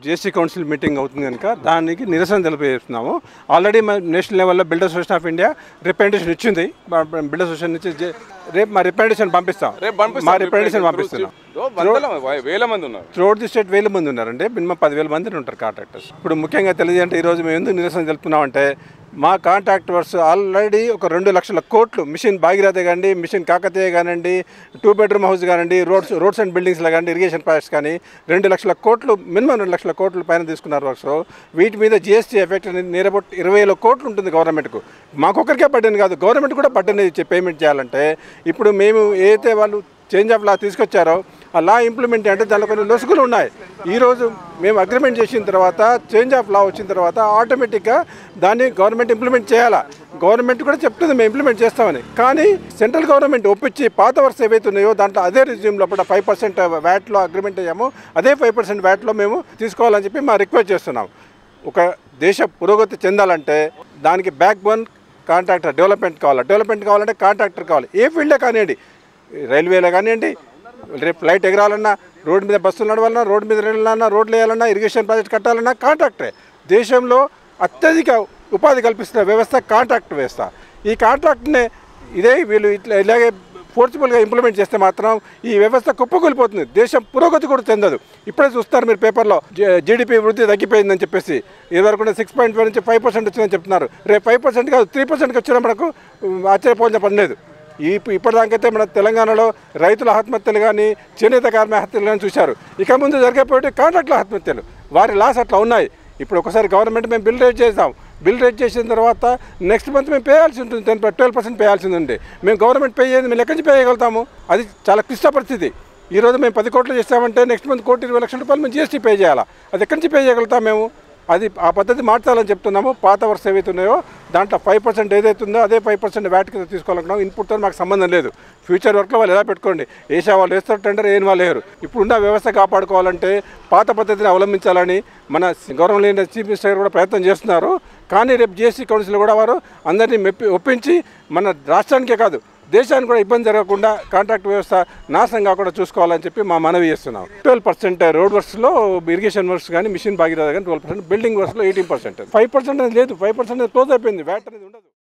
జేసీ council meeting అవుతుంది కనుక దానికి నిరసన తెలియజేస్తున్నాము ఆల్రెడీ మా నేషనల్ లెవెల్లో builder association of India representation ఇచ్చింది బిల్డర్ అసోసియేషన్ నుంచి జే- రేపు మా రిప్రజెంటేషన్ పంపిస్తాం రేపు పంపిస్తాం. మా రిప్రజెంటేషన్ పంపిస్తున్నాం ఓ, వందల మంది, వేల మంది ఉన్నారు త్రూఅవుట్ ది స్టేట్ వేల మంది ఉన్నారండి మినిమం పదివేల మంది ఉంటారు కాంట్రాక్టర్స్ ఇప్పుడు ముఖ్యంగా తెలియజేయంటే ఈరోజు మేము ఎందుకు నిరసన తెలుపుతున్నామంటే మా కాంట్రాక్టర్స్ ఆల్రెడీ ఒక రెండు లక్షల కోట్లు మిషన్ భాగీరథ కానివ్వండి మిషన్ కాకతీయ కానివ్వండి టూ బెడ్రూమ్ హౌస్ కానివ్వండి రోడ్స్ రోడ్స్ అండ్ బిల్డింగ్స్లో కానీ ఇరిగేషన్ ప్రాజెక్ట్స్ కానీ రెండు లక్షల కోట్లు మినిమం రెండు లక్షల కోట్ల పైన తీసుకున్నారు వర్క్స్ వీటి మీద జిఎస్టీ ఎఫెక్ట్ అనేది నియర్ అబౌట్ ఇరవై వేల కోట్లు ఉంటుంది గవర్నమెంట్కు మాకొక్కరికే పడ్డని కాదు గవర్నమెంట్ కూడా పడ్డని ఇచ్చే పేమెంట్ చేయాలంటే ఇప్పుడు మేము ఏదైతే వాళ్ళు చేంజ్ ఆఫ్ లా తీసుకొచ్చారో ఆ లా ఇంప్లిమెంట్ అంటే దానిలో కొన్ని లొసుగులు ఉన్నాయి ఈరోజు మేము అగ్రిమెంట్ చేసిన తర్వాత చేంజ్ ఆఫ్ లా వచ్చిన తర్వాత ఆటోమేటిక్గా దాన్ని గవర్నమెంట్ ఇంప్లిమెంట్ చేయాలా గవర్నమెంట్ కూడా చెప్తుంది మేము ఇంప్లిమెంట్ చేస్తామని కానీ సెంట్రల్ గవర్నమెంట్ ఒప్పించి పాత వర్క్స్ ఏవైతే ఉన్నాయో దాంట్లో అదే రిజ్యూమ్ లోపల ఫైవ్ పర్సెంట్ వ్యాట్లో అగ్రిమెంట్ అయ్యాము అదే ఫైవ్ పర్సెంట్ వ్యాట్లో మేము తీసుకోవాలని చెప్పి మా రిక్వెస్ట్ చేస్తున్నాం ఒక దేశ పురోగతి చెందాలంటే దానికి బ్యాక్ బోన్ కాంట్రాక్టర్ డెవలప్మెంట్ కావాలి డెవలప్మెంట్ కావాలంటే కాంట్రాక్టర్ కావాలి ఏ ఫీల్డే కానివ్వండి రైల్వేలో కానివ్వండి రేపు ఫ్లైట్ ఎగరాలన్నా రోడ్డు మీద బస్సులు నడవాలన్నా రోడ్డు మీద వెళ్ళాలన్నా రోడ్లు వేయాలన్నా ఇరిగేషన్ ప్రాజెక్ట్ కట్టాలన్నా కాంట్రాక్టరే దేశంలో అత్యధిక ఉపాధి కల్పిస్తున్న వ్యవస్థ కాంట్రాక్ట్ వ్యవస్థ ఈ కాంట్రాక్ట్నే ఇదే వీళ్ళు ఇట్లా ఇలాగే ఫోర్సిబుల్గా ఇంప్లిమెంట్ చేస్తే మాత్రం ఈ వ్యవస్థ కుప్పకూలిపోతుంది దేశం పురోగతి కూడా చెందదు ఇప్పుడే చూస్తారు మీరు పేపర్లో జీడిపి వృద్ధి తగ్గిపోయిందని చెప్పేసి ఇదివరకు సిక్స్ పాయింట్ ఫైవ్ నుంచి ఫైవ్ పర్సెంట్ వచ్చిందని చెప్తున్నారు రేపు ఫైవ్ పర్సెంట్ కాదు త్రీ పర్సెంట్కి వచ్చినా మనకు ఉమ్, ఆశ్చర్యపోవాల్సిన పని లేదు ఈ ఇప్పటిదాకైతే మన తెలంగాణలో రైతుల ఆత్మహత్యలు కానీ చేనేత కార్మిక హత్యలు కానీ చూశారు ఇక ముందు జరిగేపోతే కాంట్రాక్టుల ఆత్మహత్యలు వారి లాస్ అట్లా ఉన్నాయి ఇప్పుడు ఒకసారి గవర్నమెంట్ మేము బిల్ రేట్ చేసాం బిల్ రేట్ చేసిన తర్వాత నెక్స్ట్ మంత్ మేము పేయాల్సి ఉంటుంది టెన్ ట్వెల్వ్ పర్సెంట్ పేయాల్సి ఉంది మేము గవర్నమెంట్ పే చేయండి మేము ఎక్కడి నుంచి పే చేయగలుగుతాము అది చాలా క్లిష్ట పరిస్థితి ఈ రోజు మేము పది కోట్లు చేస్తామంటే నెక్స్ట్ మంత్ కోటి ఇరవై లక్షల రూపాయలు మేము జీఎస్టీ పే చేయాలా అది ఎక్కడి నుంచి పే చేయగలుగుతాం మేము అది ఆ పద్ధతి మార్చాలని చెప్తున్నాము పాత వర్ష ఏవైతే ఉన్నాయో దాంట్లో ఫైవ్ పర్సెంట్ ఏదైతే ఉందో అదే ఫైవ్ పర్సెంట్ వ్యాట్ కింద తీసుకోవాలనుకున్నాం ఇన్పుట్తో మాకు సంబంధం లేదు ఫ్యూచర్ వర్క్లో వాళ్ళు ఎలా పెట్టుకోండి ఏసా వాళ్ళు వేస్తారు టెండర్ ఏం వాళ్ళు లేరు ఇప్పుడున్న వ్యవస్థ కాపాడుకోవాలంటే పాత పద్ధతిని అవలంబించాలని మన గవర్నమెంట్ చీఫ్ మినిస్టర్ గారు కూడా ప్రయత్నం చేస్తున్నారు కానీ రేపు జిఎస్టీ కౌన్సిల్ కూడా వారు అందరినీ మెప్పి ఒప్పించి మన రాష్ట్రానికే కాదు దేశానికి కూడా ఇబ్బంది జరగకుండా కాంట్రాక్ట్ వ్యవస్థ నాశనం కాకుండా చూసుకోవాలని చెప్పి మా మనవి చేస్తున్నాం ట్వెల్వ్ పర్సెంట్ రోడ్ వర్క్స్లో ఇరిగేషన్ వర్క్స్ కానీ మిషన్ భాగీరథ కానీ ట్వెల్వ్ పర్సెంట్ బిల్డింగ్ వర్క్స్లో ఎయిటీన్ పర్సెంట్ ఫైవ్ పర్సెంట్ అనేది లేదు ఫైవ్ పర్సెంట్ క్లోజ్ అయిపోయింది వ్యాట్ అనేది ఉండదు